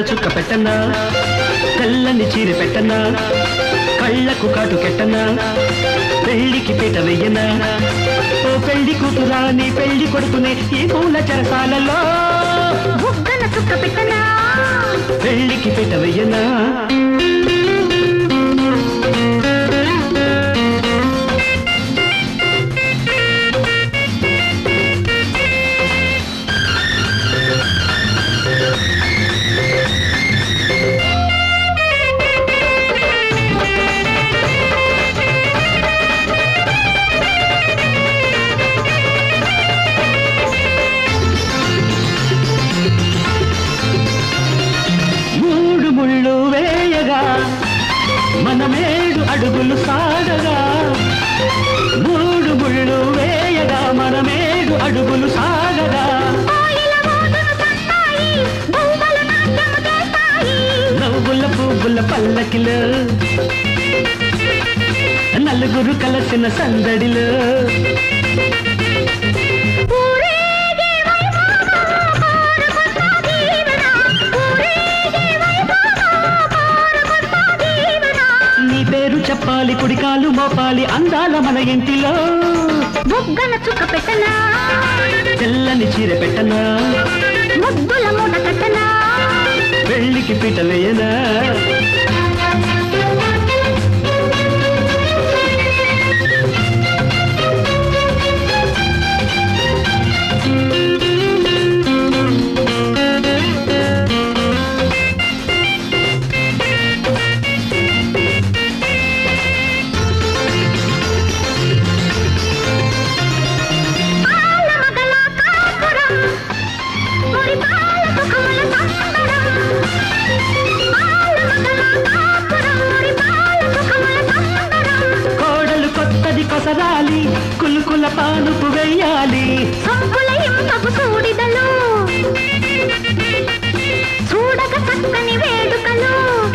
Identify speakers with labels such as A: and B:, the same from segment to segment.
A: చుక్క పెట్టనా తెల్లని చీర పెట్టనా కళ్ళకు కాటు కెట్టనా పెళ్లికి పీట వెయ్యనా ఓ పెళ్లి కూతురా నీ పెళ్లి కొడుకునే ఈ పూల చెరసాలలో
B: బుగ్గన చుక్క పెట్టనా
A: పెళ్లికి పీట వెయ్యనా మూడు ముళ్ళు వేయగా మనమేడు అడుగులు సాగగా మూడు ముళ్ళు వేయగా మనమేడు అడుగులు సాగగా
B: కోయిల మోతను సన్నాయి బొమ్మల నాట్యము చేస్తాయి
A: నవ్వుల పువ్వుల పల్లకిలో నలుగురు కలసిన సందడిలో
B: ఊరేగే వైభోగం కోరుకున్న దీవెన ఊరేగే వైభోగం కోరుకున్న దీవెన
A: నీ పేరు చెప్పాలి కుడికాలు మోపాలి అందాల మన ఇంటిలో
B: బుగ్గన చుక్క పెట్టనా
A: తెల్లని చీర పెట్టనా
B: ముద్దుల మూట కట్టనా
A: పెళ్లికి పీట వేయనా
B: పాల మగల కాపురం మురి పాల సుఖముల సంబరం పాల మగల కాపురం మురి పాల సుఖముల సంబరం
A: కోడలు కొత్తది కొసరాలి కులుకుల పానుపు వెయ్యాలి
B: సొంపుల ఇంపపు సూడిదలు చూడక చక్కని వేడుకలు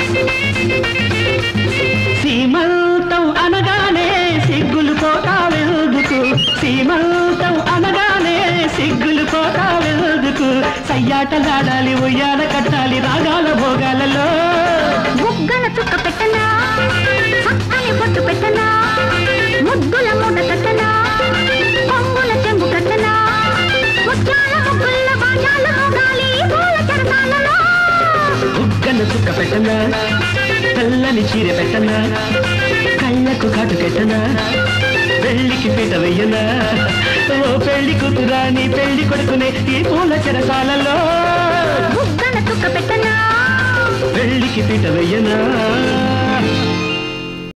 A: సీమంతం అనగానే సిగ్గులు పోతా వెలుదుకు సీమంతం అనగానే సిగ్గులు పోతా వెలుదుకు సయ్యాటలాడాలి ఉయ్యాల కట్టాలి రాగాల భోగాలలో
B: బుగ్గన చుక్క పెట్టనా చక్కని బొట్టు పెట్టనా ముద్దుల మూట కట్టనా కొంగుల చెంబు కట్టనా ముత్యాల ముగ్గుల బాజాల మోగాలి పూల చెరసాలలో
A: ఉగ్గన చుక్క పెట్టనా తెల్లని చీర పెట్టనా కళ్ళకు కాటు కెట్టనా పెళ్లికి పీట వెయ్యనా ఓ పెళ్లి కూతురా నీ పెళ్లి కొడుకునే ఈ పూల చెరసాలలో
B: బుగ్గన చుక్క పెట్టనా
A: పెళ్లికి పీట వెయ్యనా